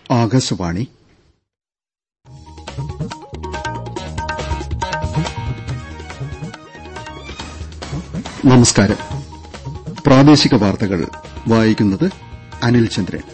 ആകാശവാണി നമസ്കാരം പ്രാദേശിക വാർത്തകൾ വായിക്കുന്നത് അനിൽ ചന്ദ്രൻ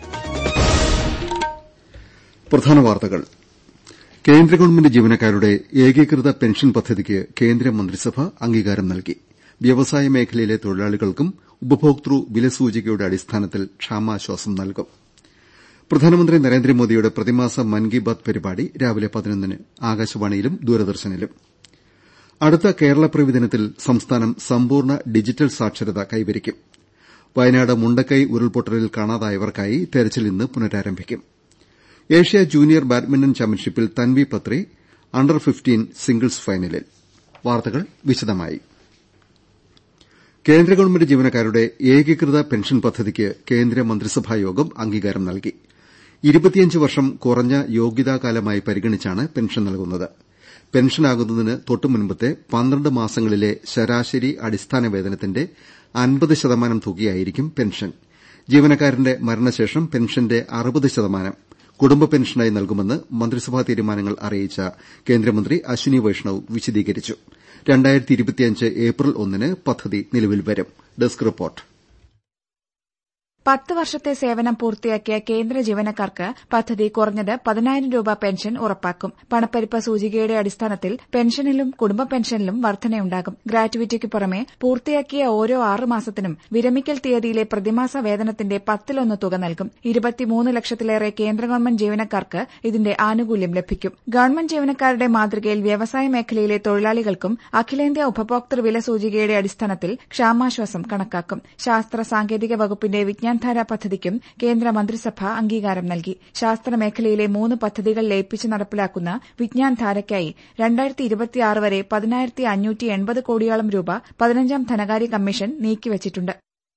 പ്രധാന വാർത്തകൾ കേന്ദ്ര ഗവൺമെന്റ് ജീവനക്കാരുടെ ഏകീകൃത പെൻഷൻ പദ്ധതിക്ക് കേന്ദ്ര മന്ത്രിസഭ അംഗീകാരം നൽകി വ്യവസായ മേഖലയിലെ തൊഴിലാളികൾക്കും ഉപഭോക്തൃ വിലസൂചികയുടെ അടിസ്ഥാനത്തിൽ ക്ഷാമാശ്വാസം നൽകും പ്രധാനമന്ത്രി നരേന്ദ്രമോദിയുടെ പ്രതിമാസ മൻ കി ബാത് പരിപാടി രാവിലെ പതിനൊന്നിന് ആകാശവാണിയിലും ദൂരദർശനിലും അടുത്ത കേരളപ്പിറവി ദിനത്തിൽ സംസ്ഥാനം സമ്പൂർണ്ണ ഡിജിറ്റൽ സാക്ഷരത കൈവരിക്കും വയനാട് മുണ്ടക്കൈ ഉരുൾപൊട്ടലിൽ കാണാതായവർക്കായി തെരച്ചിൽ ഇന്ന് പുനരാരംഭിക്കും ഏഷ്യ ജൂനിയർ ബാഡ്മിന്റൺ ചാമ്പ്യൻഷിപ്പിൽ Tanvi Patri under fifteen singles ഫൈനലിൽ വാർത്തകൾ വിശദമായി കേന്ദ്ര ഗവൺമെന്റ് ജീവനക്കാരുടെ ഏകീകൃത പെൻഷൻ പദ്ധതിക്ക് കേന്ദ്ര മന്ത്രിസഭായോഗം അംഗീകാരം നൽകി ഇരുപത്തിയഞ്ച് വർഷം കുറഞ്ഞ യോഗ്യതാകാലമായി പരിഗണിച്ചാണ് പെൻഷൻ നൽകുന്നത് പെൻഷനാകുന്നതിന് തൊട്ടുമുൻപത്തെ പന്ത്രണ്ട് മാസങ്ങളിലെ ശരാശരി അടിസ്ഥാന വേതനത്തിന്റെ അൻപത് ശതമാനം തുകയായിരിക്കും പെൻഷൻ ജീവനക്കാരന്റെ മരണശേഷം പെൻഷന്റെ അറുപത് ശതമാനം കുടുംബ പെൻഷനായി നൽകുമെന്ന് മന്ത്രിസഭാ തീരുമാനങ്ങൾ അറിയിച്ച കേന്ദ്രമന്ത്രി അശ്വിനി വൈഷ്ണവ് വിശദീകരിച്ചു ഏപ്രിൽ ഒന്നിന് പദ്ധതി നിലവിൽ വരും ഡെസ്ക് റിപ്പോർട്ട് പത്ത് വർഷത്തെ സേവനം പൂർത്തിയാക്കിയ കേന്ദ്ര ജീവനക്കാർക്ക് പദ്ധതി കുറഞ്ഞത് പതിനായിരം രൂപ പെൻഷൻ ഉറപ്പാക്കും പണപ്പെരുപ്പ സൂചികയുടെ അടിസ്ഥാനത്തിൽ പെൻഷനിലും കുടുംബ പെൻഷനിലും വർധനയുണ്ടാകും ഗ്രാറ്റുവിറ്റിക്ക് പുറമെ പൂർത്തിയാക്കിയ ഓരോ ആറ് മാസത്തിനും വിരമിക്കൽ തീയതിയിലെ പ്രതിമാസ വേതനത്തിന്റെ പത്തിലൊന്ന് തുക നൽകും ഇരുപത്തിമൂന്ന് ലക്ഷത്തിലേറെ കേന്ദ്ര ഗവൺമെന്റ് ജീവനക്കാർക്ക് ഇതിന്റെ ആനുകൂല്യം ലഭിക്കും ഗവൺമെന്റ് ജീവനക്കാരുടെ മാതൃകയിൽ വ്യവസായ മേഖലയിലെ തൊഴിലാളികൾക്കും അഖിലേന്ത്യാ ഉപഭോക്തൃ വില സൂചികയുടെ അടിസ്ഥാനത്തിൽ ക്ഷാമാശ്വാസം കണക്കാക്കും ശാസ്ത്ര സാങ്കേതിക വകുപ്പിന്റെ വിജ്ഞാൻ വിജ്ഞാൻധാര പദ്ധതിക്കും കേന്ദ്ര മന്ത്രിസഭ അംഗീകാരം നൽകി ശാസ്ത്രമേഖലയിലെ മൂന്ന് പദ്ധതികൾ ലയിപ്പിച്ച് നടപ്പിലാക്കുന്ന വിജ്ഞാൻധാരയ്ക്കായി വരെ പതിനായിരത്തി കോടിയോളം രൂപ പതിനഞ്ചാം ധനകാര്യ കമ്മീഷൻ നീക്കിവച്ചിട്ടുണ്ട്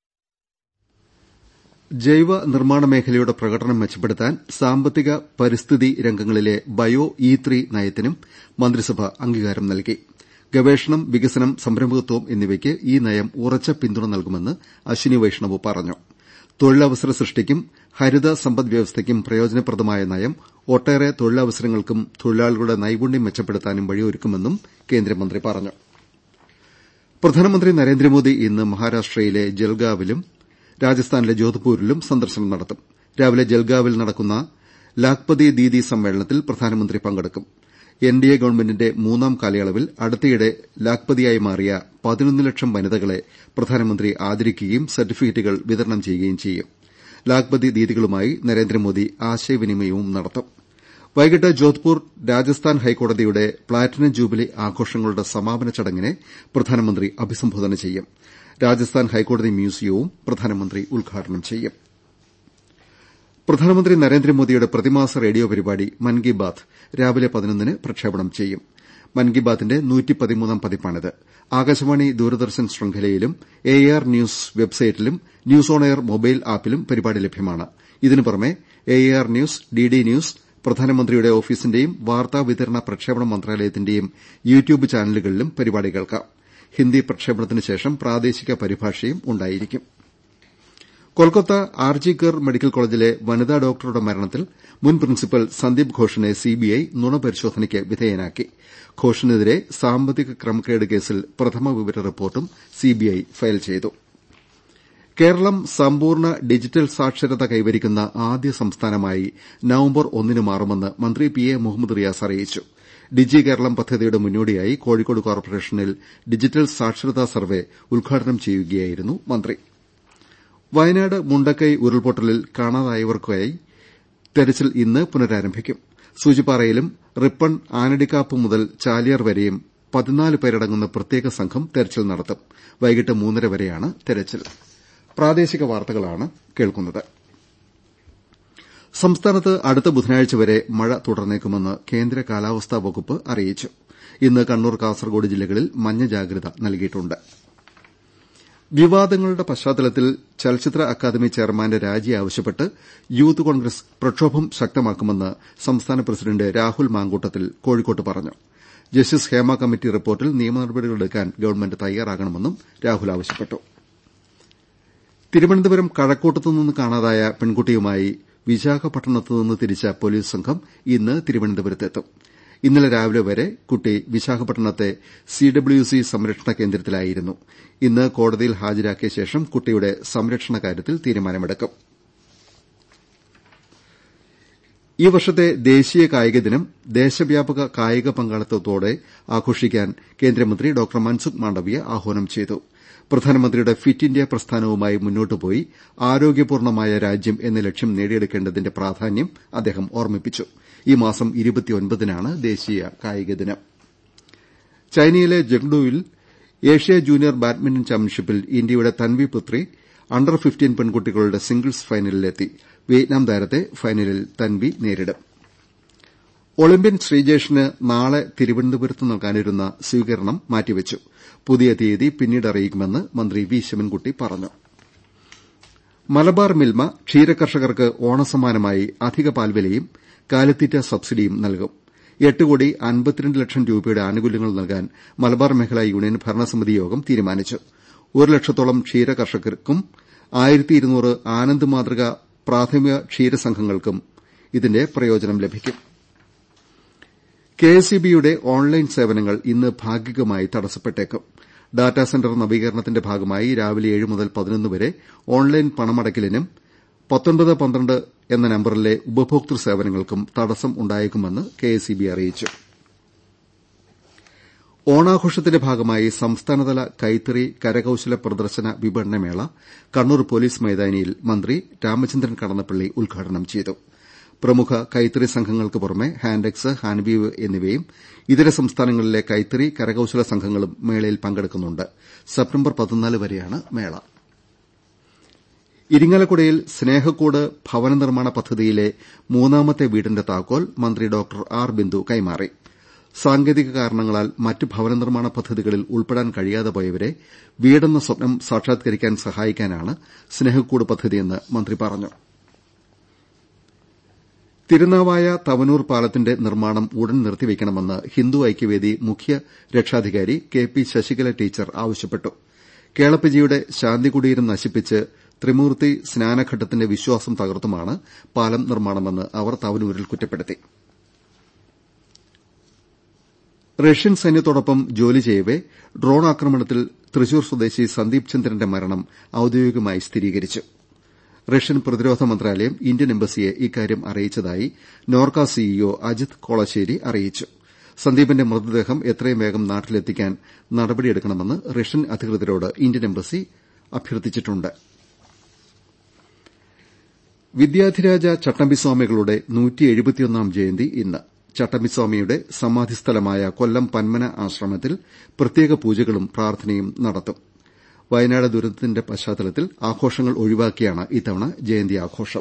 ജൈവ നിർമ്മാണ മേഖലയുടെ പ്രകടനം മെച്ചപ്പെടുത്താൻ സാമ്പത്തിക പരിസ്ഥിതി രംഗങ്ങളിലെ ബയോ ഇ ത്രീ നയത്തിനും മന്ത്രിസഭ അംഗീകാരം നൽകി ഗവേഷണം വികസനം സംരംഭകത്വം എന്നിവയ്ക്ക് ഈ നയം ഉറച്ച പിന്തുണ നൽകുമെന്ന് അശ്വിനി വൈഷ്ണവ് പറഞ്ഞു തൊഴിലവസര സൃഷ്ടിക്കും ഹരിത സമ്പദ് വ്യവസ്ഥയ്ക്കും പ്രയോജനപ്രദമായ നയം ഒട്ടേറെ തൊഴിലവസരങ്ങൾക്കും തൊഴിലാളികളുടെ നൈപുണ്യം മെച്ചപ്പെടുത്താനും വഴിയൊരുക്കുമെന്നും കേന്ദ്രമന്ത്രി പറഞ്ഞു പ്രധാനമന്ത്രി നരേന്ദ്രമോദി ഇന്ന് മഹാരാഷ്ട്രയിലെ ജൽഗാവിലും രാജസ്ഥാനിലെ ജോധ്പൂരിലും സന്ദർശനം നടത്തും രാവിലെ ജൽഗാവിൽ നടക്കുന്ന ലാഖ്പതി ദീദി സമ്മേളനത്തിൽ പ്രധാനമന്ത്രി പങ്കെടുക്കും എൻഡിഎ ഗവൺമെന്റിന്റെ മൂന്നാം കാലയളവിൽ അടുത്തയിടെ ലാഖ്പതിയായി മാറിയ പതിനൊന്ന് ലക്ഷം വനിതകളെ പ്രധാനമന്ത്രി ആദരിക്കുകയും സർട്ടിഫിക്കറ്റുകൾ വിതരണം ചെയ്യുകയും ചെയ്യും ലാഖ്പതി ദീദികളുമായി നരേന്ദ്രമോദി ആശയവിനിമയവും നടത്തും വൈകിട്ട് ജോധ്പൂർ രാജസ്ഥാൻ ഹൈക്കോടതിയുടെ പ്ലാറ്റിനം ജൂബിലി ആഘോഷങ്ങളുടെ സമാപന ചടങ്ങിനെ പ്രധാനമന്ത്രി അഭിസംബോധന ചെയ്യും രാജസ്ഥാൻ ഹൈക്കോടതി മ്യൂസിയവും പ്രധാനമന്ത്രി ഉദ്ഘാടനം ചെയ്യും പ്രധാനമന്ത്രി നരേന്ദ്രമോദിയുടെ പ്രതിമാസ റേഡിയോ പരിപാടി മൻ കി ബാത് രാവിലെ പതിനൊന്നിന് പ്രക്ഷേപണം ചെയ്യും മൻ കി ബാത്തിന്റെ പതിപ്പാണിത് ആകാശവാണി ദൂരദർശൻ ശൃംഖലയിലും എ ആർ ന്യൂസ് വെബ്സൈറ്റിലും ന്യൂസ് ഓൺ എയർ മൊബൈൽ ആപ്പിലും പരിപാടി ലഭ്യമാണ് ഇതിനു പുറമെ A R news DD news പ്രധാനമന്ത്രിയുടെ ഓഫീസിന്റെയും വാർത്താ വിതരണ പ്രക്ഷേപണ മന്ത്രാലയത്തിന്റെയും യൂട്യൂബ് ചാനലുകളിലും പരിപാടി കേൾക്കാം ഹിന്ദി പ്രക്ഷേപണത്തിന് ശേഷം പ്രാദേശിക പരിഭാഷയും ഉണ്ടായിരിക്കും കൊൽക്കത്ത ആർജിക്കർ മെഡിക്കൽ കോളേജിലെ വനിതാ ഡോക്ടറുടെ മരണത്തിൽ മുൻ പ്രിൻസിപ്പൽ സന്ദീപ് ഘോഷിനെ സിബിഐ നുണപരിശോധനയ്ക്ക് വിധേയനാക്കി ഘോഷിനെതിരെ സാമ്പത്തിക ക്രമക്കേട് കേസിൽ പ്രഥമ വിവര റിപ്പോർട്ടും സിബിഐ ഫയൽ ചെയ്തു കേരളം സമ്പൂർണ്ണ ഡിജിറ്റൽ സാക്ഷരത കൈവരിക്കുന്ന ആദ്യ സംസ്ഥാനമായി നവംബർ ഒന്നിന് മാറുമെന്ന് മന്ത്രി പി എ മുഹമ്മദ് റിയാസ് അറിയിച്ചു ഡിജി കേരളം പദ്ധതിയുടെ മുന്നോടിയായി കോഴിക്കോട് കോർപ്പറേഷനിൽ ഡിജിറ്റൽ സാക്ഷരതാ സർവേ ഉദ്ഘാടനം ചെയ്യുകയായിരുന്നു മന്ത്രി വയനാട് മുണ്ടക്കൈ ഉരുൾപൊട്ടലിൽ കാണാതായവർക്കായി തെരച്ചിൽ ഇന്ന് പുനരാരംഭിക്കും സൂചിപ്പാറയിലും റിപ്പൺ ആനടിക്കാപ്പ് മുതൽ ചാലിയാർ വരെയും പതിനാല് പേരടങ്ങുന്ന പ്രത്യേക സംഘം തെരച്ചിൽ നടത്തും വൈകിട്ട് മൂന്നര വരെയാണ് തെരച്ചിൽ പ്രാദേശിക വാർത്തകളാണ് കേൾക്കുന്നത് സംസ്ഥാനത്ത് അടുത്ത ബുധനാഴ്ച വരെ മഴ തുടർന്നേക്കുമെന്ന് കേന്ദ്ര കാലാവസ്ഥാ വകുപ്പ് അറിയിച്ചു ഇന്ന് കണ്ണൂർ കാസർകോട് ജില്ലകളിൽ മഞ്ഞ ജാഗ്രത നൽകിയിട്ടുണ്ട് വിവാദങ്ങളുടെ പശ്ചാത്തലത്തിൽ ചലച്ചിത്ര അക്കാദമി ചെയർമാന്റെ രാജി ആവശ്യപ്പെട്ട് യൂത്ത് കോൺഗ്രസ് പ്രക്ഷോഭം ശക്തമാക്കുമെന്ന് സംസ്ഥാന പ്രസിഡന്റ് രാഹുൽ മാങ്കൂട്ടത്തിൽ കോഴിക്കോട്ട് പറഞ്ഞു ജസ്റ്റിസ് ഹേമ കമ്മിറ്റി റിപ്പോർട്ടിൽ നിയമനടപടികളെടുക്കാൻ ഗവൺമെന്റ് തയ്യാറാകണമെന്നും രാഹുൽ ആവശ്യപ്പെട്ടു തിരുവനന്തപുരം കഴക്കൂട്ടത്തുനിന്ന് കാണാതായ പെൺകുട്ടിയുമായി വിശാഖപട്ടണത്ത് നിന്ന് തിരിച്ച പോലീസ് സംഘം ഇന്ന് തിരുവനന്തപുരത്തെത്തും ഇന്നലെ രാവിലെ വരെ കുട്ടി വിശാഖപട്ടണത്തെ സിഡബ്ല്യുസി സംരക്ഷണ കേന്ദ്രത്തിലായിരുന്നു ഇന്ന് കോടതിയിൽ ഹാജരാക്കിയ ശേഷം കുട്ടിയുടെ സംരക്ഷണ കാര്യത്തിൽ തീരുമാനമെടുക്കും ഈ വർഷത്തെ ദേശീയ കായിക ദിനം ദേശവ്യാപക കായിക പങ്കാളിത്തത്തോടെ ആഘോഷിക്കാൻ കേന്ദ്രമന്ത്രി ഡോക്ടർ മൻസുഖ് മാണ്ഡവ്യ ആഹ്വാനം ചെയ്തു പ്രധാനമന്ത്രിയുടെ ഫിറ്റ് ഇന്ത്യ പ്രസ്ഥാനവുമായി മുന്നോട്ടുപോയി ആരോഗ്യപൂർണമായ രാജ്യം എന്ന ലക്ഷ്യം നേടിയെടുക്കേണ്ടതിന്റെ പ്രാധാന്യം അദ്ദേഹം ഓർമ്മിപ്പിച്ചു ഈ മാസം നാണ് ദേശീയ കായിക ദിനം ചൈനയിലെ ജഗ്ഡുവിൽ ഏഷ്യ ജൂനിയർ ബാഡ്മിന്റൺ ചാമ്പ്യൻഷിപ്പിൽ ഇന്ത്യയുടെ തൻവി പുത്രി അണ്ടർ ഫിഫ്റ്റീൻ പെൺകുട്ടികളുടെ സിംഗിൾസ് ഫൈനലിലെത്തി വിയറ്റ്നാം താരത്തെ ഫൈനലിൽ തൻവി നേരിടും ഒളിമ്പ്യൻ ശ്രീജേഷിന് നാളെ തിരുവനന്തപുരത്ത് നൽകാനിരുന്ന സ്വീകരണം മാറ്റിവച്ചു പുതിയ തീയതി പിന്നീട് അറിയിക്കുമെന്ന് മന്ത്രി വി ശിവൻകുട്ടി പറഞ്ഞു മലബാർ മിൽമ ക്ഷീരകർഷകർക്ക് ഓണസമ്മാനമായി അധിക പാൽവിലയും കാലിത്തീറ്റ സബ്സിഡിയും നൽകും എട്ട് കോടി അൻപത്തിരണ്ട് ലക്ഷം രൂപയുടെ ആനുകൂല്യങ്ങൾ നൽകാൻ മലബാർ മേഖലാ യൂണിയൻ ഭരണസമിതി യോഗം തീരുമാനിച്ചു ഒരു ലക്ഷത്തോളം ക്ഷീരകർഷകർക്കും ആയിരത്തി ഇരുന്നൂറ് ആനന്ദ് മാതൃക പ്രാഥമിക ക്ഷീരസംഘങ്ങൾക്കും ഇതിന്റെ പ്രയോജനം ലഭിക്കും കെഎസ്ഇബിയുടെ ഓൺലൈൻ സേവനങ്ങൾ ഇന്ന് ഭാഗികമായി തടസ്സപ്പെട്ടേക്കും ഡാറ്റാ സെന്റർ നവീകരണത്തിന്റെ ഭാഗമായി രാവിലെ ഏഴ് മുതൽ പതിനൊന്ന് വരെ ഓൺലൈൻ പണമടയ്ക്കലിനും പത്തൊൻപത് പന്ത്രണ്ട് എന്ന നമ്പറിലെ ഉപഭോക്തൃ സേവനങ്ങൾക്കും തടസ്സം ഉണ്ടായേക്കുമെന്ന് കെഎസ്ഇബി അറിയിച്ചു ഓണാഘോഷത്തിന്റെ ഭാഗമായി സംസ്ഥാനതല കൈത്തറി കരകൌശല പ്രദർശന വിപണനമേള കണ്ണൂർ പോലീസ് മൈതാനിയിൽ മന്ത്രി രാമചന്ദ്രൻ കടന്നപ്പള്ളി ഉദ്ഘാടനം ചെയ്തു പ്രമുഖ കൈത്തറി സംഘങ്ങൾക്ക് പുറമെ ഹാൻഡെക്സ് ഹാൻവീവ് എന്നിവയും ഇതര സംസ്ഥാനങ്ങളിലെ കൈത്തറി കരകൌശല സംഘങ്ങളും മേളയിൽ പങ്കെടുക്കുന്നുണ്ട് സെപ്റ്റംബർ പതിനാല് വരെയാണ് മേള ഇരിങ്ങാലക്കുടയിൽ സ്നേഹക്കൂട് ഭവന നിർമ്മാണ പദ്ധതിയിലെ മൂന്നാമത്തെ വീടിന്റെ താക്കോൽ മന്ത്രി ഡോക്ടർ ആർ ബിന്ദു കൈമാറി സാങ്കേതിക കാരണങ്ങളാൽ മറ്റ് ഭവന നിർമ്മാണ പദ്ധതികളിൽ ഉൾപ്പെടാൻ കഴിയാതെ പോയവരെ വീടെന്ന സ്വപ്നം സാക്ഷാത്കരിക്കാൻ സഹായിക്കാനാണ് സ്നേഹക്കൂട് പദ്ധതിയെന്ന് മന്ത്രി പറഞ്ഞു തിരുനാവായ തവനൂർ പാലത്തിന്റെ നിർമ്മാണം ഉടൻ നിർത്തിവെക്കണമെന്ന് ഹിന്ദു ഐക്യവേദി മുഖ്യ രക്ഷാധികാരി കെ പി ശശികല ടീച്ചർ ആവശ്യപ്പെട്ടു കേളപ്പജിയുടെ ശാന്തികുടീരം നശിപ്പിച്ച് ത്രിമൂർത്തി സ്നാനഘട്ടത്തിന്റെ വിശ്വാസം തകർത്തുമാണ് പാലം നിർമ്മാണമെന്ന് അവർ തവനൂരിൽ കുറ്റപ്പെടുത്തി റഷ്യൻ സൈന്യത്തോടൊപ്പം ജോലി ചെയ്യവെ ഡ്രോൺ ആക്രമണത്തിൽ തൃശൂർ സ്വദേശി സന്ദീപ് ചന്ദ്രന്റെ മരണം ഔദ്യോഗികമായി സ്ഥിരീകരിച്ചു റഷ്യൻ പ്രതിരോധ മന്ത്രാലയം ഇന്ത്യൻ എംബസിയെ ഇക്കാര്യം അറിയിച്ചതായി നോർക്ക സിഇഒ അജിത് കോളശ്ശേരി അറിയിച്ചു സന്ദീപിന്റെ മൃതദേഹം എത്രയും വേഗം നാട്ടിലെത്തിക്കാൻ നടപടിയെടുക്കണമെന്ന് റഷ്യൻ അധികൃതരോട് ഇന്ത്യൻ എംബസി അഭ്യർത്ഥിച്ചിട്ടുണ്ട് വിദ്യാധിരാജ ചട്ടമ്പിസ്വാമികളുടെ ജയന്തി ഇന്ന് ചട്ടമ്പിസ്വാമിയുടെ സമാധിസ്ഥലമായ കൊല്ലം പന്മന ആശ്രമത്തിൽ പ്രത്യേക പൂജകളും പ്രാർത്ഥനയും നടത്തും വയനാട് ദുരന്തത്തിന്റെ പശ്ചാത്തലത്തിൽ ആഘോഷങ്ങൾ ഒഴിവാക്കിയാണ് ഇത്തവണ ജയന്തി ആഘോഷം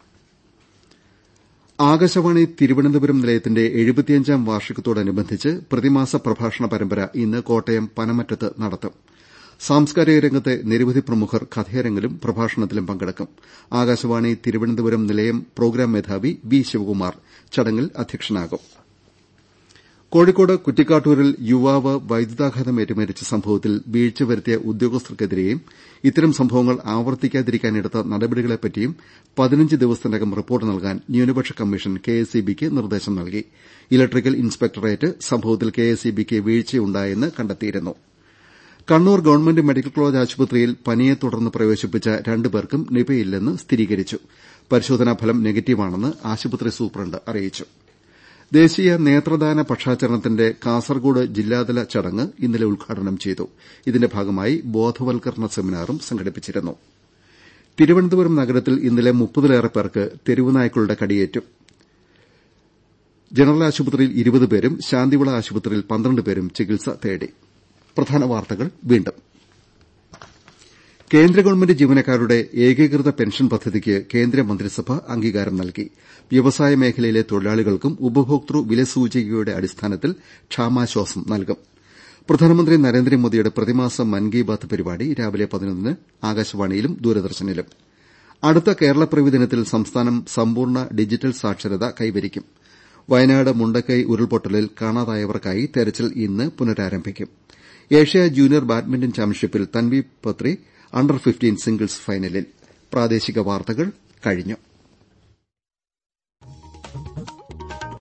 ആകാശവാണി തിരുവനന്തപുരം നിലയത്തിന്റെ എഴുപത്തിയഞ്ചാം വാർഷികത്തോടനുബന്ധിച്ച് പ്രതിമാസ പ്രഭാഷണ പരമ്പര ഇന്ന് കോട്ടയം പനമറ്റത്ത് നടത്തും സാംസ്കാരിക രംഗത്തെ നിരവധി പ്രമുഖർ കഥയരങ്ങിലും പ്രഭാഷണത്തിലും പങ്കെടുക്കും ആകാശവാണി തിരുവനന്തപുരം നിലയം പ്രോഗ്രാം മേധാവി വി ശിവകുമാർ ചടങ്ങിൽ അധ്യക്ഷനാകും കോഴിക്കോട് കുറ്റിക്കാട്ടൂരിൽ യുവാവ് വൈദ്യുതാഘാതമേറ്റ് മരിച്ച സംഭവത്തിൽ വീഴ്ച വരുത്തിയ ഉദ്യോഗസ്ഥർക്കെതിരെയും ഇത്തരം സംഭവങ്ങൾ ആവർത്തിക്കാതിരിക്കാനെടുത്ത നടപടികളെപ്പറ്റിയും പതിനഞ്ച് ദിവസത്തിനകം റിപ്പോർട്ട് നൽകാൻ ന്യൂനപക്ഷ കമ്മീഷൻ കെഎസ്ഇബിക്ക് നിർദ്ദേശം നൽകി ഇലക്ട്രിക്കൽ ഇൻസ്പെക്ടറേറ്റ് സംഭവത്തിൽ കെഎസ്ഇബിക്ക് വീഴ്ചയുണ്ടായെന്ന് കണ്ടെത്തിയിരുന്നു കണ്ണൂർ ഗവൺമെന്റ് മെഡിക്കൽ കോളേജ് ആശുപത്രിയിൽ പനിയെ തുടർന്ന് പ്രവേശിപ്പിച്ച രണ്ടുപേർക്കും നിപയില്ലെന്ന് സ്ഥിരീകരിച്ചു പരിശോധനാ ഫലം നെഗറ്റീവാണെന്ന് ആശുപത്രി സൂപ്രണ്ട് അറിയിച്ചു ദേശീയ നേത്രദാന പക്ഷാചരണത്തിന്റെ കാസർകോട് ജില്ലാതല ചടങ്ങ് ഇന്നലെ ഉദ്ഘാടനം ചെയ്തു ഇതിന്റെ ഭാഗമായി ബോധവൽക്കരണ സെമിനാറും സംഘടിപ്പിച്ചിരുന്നു തിരുവനന്തപുരം നഗരത്തിൽ ഇന്നലെ മുപ്പതിലേറെ പേർക്ക് തെരുവുനായ്ക്കളുടെ കടിയേറ്റു ജനറൽ ആശുപത്രിയിൽ ഇരുപത് പേരും ശാന്തിവിള ആശുപത്രിയിൽ പന്ത്രണ്ട് പേരും ചികിത്സ തേടി പ്രധാന വാർത്തകൾ വീണ്ടും കേന്ദ്ര ഗവൺമെന്റ് ജീവനക്കാരുടെ ഏകീകൃത പെൻഷൻ പദ്ധതിക്ക് കേന്ദ്രമന്ത്രിസഭ അംഗീകാരം നൽകി വ്യവസായ മേഖലയിലെ തൊഴിലാളികൾക്കും ഉപഭോക്തൃ വിലസൂചികയുടെ അടിസ്ഥാനത്തിൽ ക്ഷാമാശ്വാസം നൽകും പ്രധാനമന്ത്രി നരേന്ദ്രമോദിയുടെ പ്രതിമാസ മൻ കി ബാത് പരിപാടി രാവിലെ പതിനൊന്നിന് ആകാശവാണിയിലും ദൂരദർശനിലും അടുത്ത കേരളപ്പിറവി ദിനത്തിൽ സംസ്ഥാനം സമ്പൂർണ്ണ ഡിജിറ്റൽ സാക്ഷരത കൈവരിക്കും വയനാട് മുണ്ടക്കൈ ഉരുൾപൊട്ടലിൽ കാണാതായവർക്കായി തെരച്ചിൽ ഇന്ന് പുനരാരംഭിക്കും ഏഷ്യ ജൂനിയർ ബാഡ്മിന്റൺ ചാമ്പ്യൻഷിപ്പിൽ Tanvi Patri under fifteen singles ഫൈനലിൽ പ്രാദേശിക വാർത്തകൾ കഴിഞ്ഞു